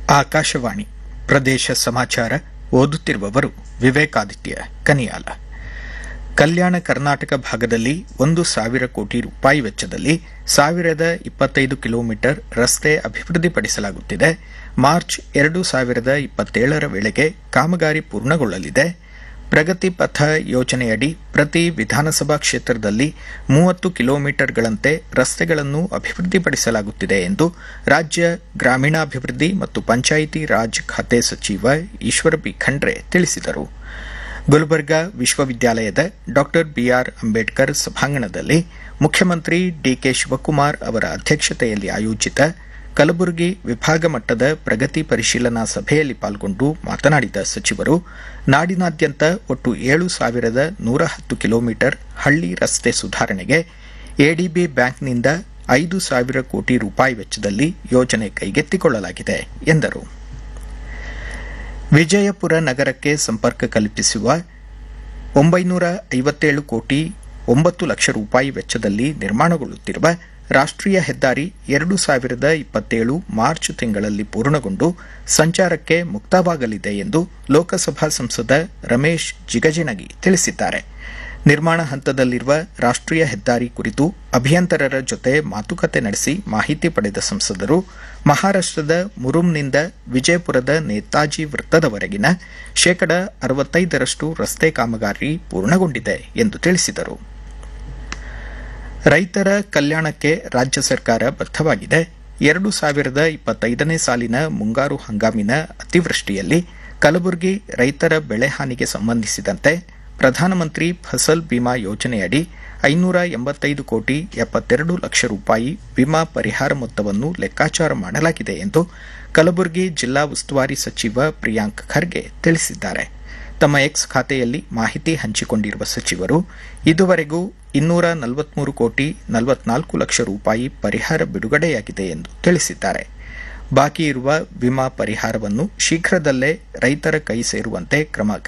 ಆಕಾಶವಾಣಿ ಪ್ರದೇಶ ಸಮಾಚಾರ ಓದುತ್ತಿರುವವರು ವಿವೇಕಾದಿತ್ಯ ಕನಿಯಾಲ ಕಲ್ಯಾಣ ಕರ್ನಾಟಕ ಭಾಗದಲ್ಲಿ ಒಂದು ಸಾವಿರ ಕೋಟಿ ರೂಪಾಯಿ ವೆಚ್ಚದಲ್ಲಿ ಸಾವಿರದ ಇಪ್ಪತ್ತೈದು ಕಿಲೋಮೀಟರ್ ರಸ್ತೆ ಅಭಿವೃದ್ಧಿಪಡಿಸಲಾಗುತ್ತಿದೆ ಮಾರ್ಚ್ ಎರಡು ಸಾವಿರದ ಇಪ್ಪತ್ತೇಳರ ವೇಳೆಗೆ ಕಾಮಗಾರಿ ಪೂರ್ಣಗೊಳ್ಳಲಿದೆ ಪ್ರಗತಿ ಪಥ ಯೋಜನೆಯಡಿ ಪ್ರತಿ ವಿಧಾನಸಭಾ ಕ್ಷೇತ್ರದಲ್ಲಿ ಮೂವತ್ತು ಕಿಲೋಮೀಟರ್ಗಳಂತೆ ರಸ್ತೆಗಳನ್ನು ಅಭಿವೃದ್ಧಿಪಡಿಸಲಾಗುತ್ತಿದೆ ಎಂದು ರಾಜ್ಯ ಗ್ರಾಮೀಣಾಭಿವೃದ್ಧಿ ಮತ್ತು ಪಂಚಾಯಿತಿ ರಾಜ್ ಖಾತೆ ಸಚಿವ ಈಶ್ವರ ಬಿ ಖಂಡ್ರೆ ತಿಳಿಸಿದರು ಗುಲ್ಬರ್ಗಾ ವಿಶ್ವವಿದ್ಯಾಲಯದ ಡಾ ಬಿಆರ್ ಅಂಬೇಡ್ಕರ್ ಸಭಾಂಗಣದಲ್ಲಿ ಮುಖ್ಯಮಂತ್ರಿ ಡಿಕೆ ಶಿವಕುಮಾರ್ ಅವರ ಅಧ್ಯಕ್ಷತೆಯಲ್ಲಿ ಆಯೋಜಿತ ಕಲಬುರಗಿ ವಿಭಾಗ ಮಟ್ಟದ ಪ್ರಗತಿ ಪರಿಶೀಲನಾ ಸಭೆಯಲ್ಲಿ ಪಾಲ್ಗೊಂಡು ಮಾತನಾಡಿದ ಸಚಿವರು ನಾಡಿನಾದ್ಯಂತ ಒಟ್ಟು ಏಳು ಸಾವಿರದ ನೂರ ಹತ್ತು ಕಿಲೋಮೀಟರ್ ಹಳ್ಳಿ ರಸ್ತೆ ಸುಧಾರಣೆಗೆ ಎಡಿಬಿ ಬ್ಯಾಂಕ್ನಿಂದ ಐದು ಸಾವಿರ ಕೋಟಿ ರೂಪಾಯಿ ವೆಚ್ಚದಲ್ಲಿ ಯೋಜನೆ ಕೈಗೆತ್ತಿಕೊಳ್ಳಲಾಗಿದೆ ಎಂದರು ವಿಜಯಪುರ ನಗರಕ್ಕೆ ಸಂಪರ್ಕ ಕಲ್ಪಿಸುವ ಒಂಬೈನೂರ ಐವತ್ತೇಳು ಕೋಟಿ ಒಂಬತ್ತು ಲಕ್ಷ ರೂಪಾಯಿ ವೆಚ್ಚದಲ್ಲಿ ನಿರ್ಮಾಣಗೊಳ್ಳುತ್ತಿರುವ ರಾಷ್ಟೀಯ ಹೆದ್ದಾರಿ ಎರಡು ಸಾವಿರದ ಇಪ್ಪತ್ತೇಳು ಮಾರ್ಚ್ ತಿಂಗಳಲ್ಲಿ ಪೂರ್ಣಗೊಂಡು ಸಂಚಾರಕ್ಕೆ ಮುಕ್ತವಾಗಲಿದೆ ಎಂದು ಲೋಕಸಭಾ ಸಂಸದ ರಮೇಶ್ ಜಿಗಜಿಣಗಿ ತಿಳಿಸಿದ್ದಾರೆ ನಿರ್ಮಾಣ ಹಂತದಲ್ಲಿರುವ ರಾಷ್ಟೀಯ ಹೆದ್ದಾರಿ ಕುರಿತು ಅಭಿಯಂತರರ ಜೊತೆ ಮಾತುಕತೆ ನಡೆಸಿ ಮಾಹಿತಿ ಪಡೆದ ಸಂಸದರು ಮಹಾರಾಷ್ಟದ ಮುರುಮ್ನಿಂದ ವಿಜಯಪುರದ ನೇತಾಜಿ ವೃತ್ತದವರೆಗಿನ ಶೇಕಡ ಅರವತ್ತೈದರಷ್ಟು ರಸ್ತೆ ಕಾಮಗಾರಿ ಪೂರ್ಣಗೊಂಡಿದೆ ಎಂದು ತಿಳಿಸಿದರು ರೈತರ ಕಲ್ಯಾಣಕ್ಕೆ ರಾಜ್ಯ ಸರ್ಕಾರ ಬದ್ದವಾಗಿದೆ ಎರಡು ಸಾವಿರದ ಇಪ್ಪತ್ತೈದನೇ ಸಾಲಿನ ಮುಂಗಾರು ಹಂಗಾಮಿನ ಅತಿವೃಷ್ಟಿಯಲ್ಲಿ ಕಲಬುರಗಿ ರೈತರ ಬೆಳೆ ಹಾನಿಗೆ ಸಂಬಂಧಿಸಿದಂತೆ ಪ್ರಧಾನಮಂತ್ರಿ ಫಸಲ್ ಬಿಮಾ ಯೋಜನೆಯಡಿ ಐನೂರ ಎಂಬತ್ತೈದು ಕೋಟಿ ಎಪ್ಪತ್ತೆರಡು ಲಕ್ಷ ರೂಪಾಯಿ ವಿಮಾ ಪರಿಹಾರ ಮೊತ್ತವನ್ನು ಲೆಕ್ಕಾಚಾರ ಮಾಡಲಾಗಿದೆ ಎಂದು ಕಲಬುರಗಿ ಜಿಲ್ಲಾ ಉಸ್ತುವಾರಿ ಸಚಿವ ಪ್ರಿಯಾಂಕ್ ಖರ್ಗೆ ತಿಳಿಸಿದ್ದಾರೆ ತಮ್ಮ ಎಕ್ಸ್ ಖಾತೆಯಲ್ಲಿ ಮಾಹಿತಿ ಹಂಚಿಕೊಂಡಿರುವ ಸಚಿವರು ಇದುವರೆಗೂ ಇನ್ನೂರ ನಲವತ್ಮೂರು ಕೋಟಿ ನಲವತ್ನಾಲ್ಕು ಲಕ್ಷ ರೂಪಾಯಿ ಪರಿಹಾರ ಬಿಡುಗಡೆಯಾಗಿದೆ ಎಂದು ತಿಳಿಸಿದ್ದಾರೆ ಬಾಕಿ ಇರುವ ವಿಮಾ ಪರಿಹಾರವನ್ನು ಶೀಘ್ರದಲ್ಲೇ ರೈತರ ಕೈ ಸೇರುವಂತೆ ಕ್ರಮ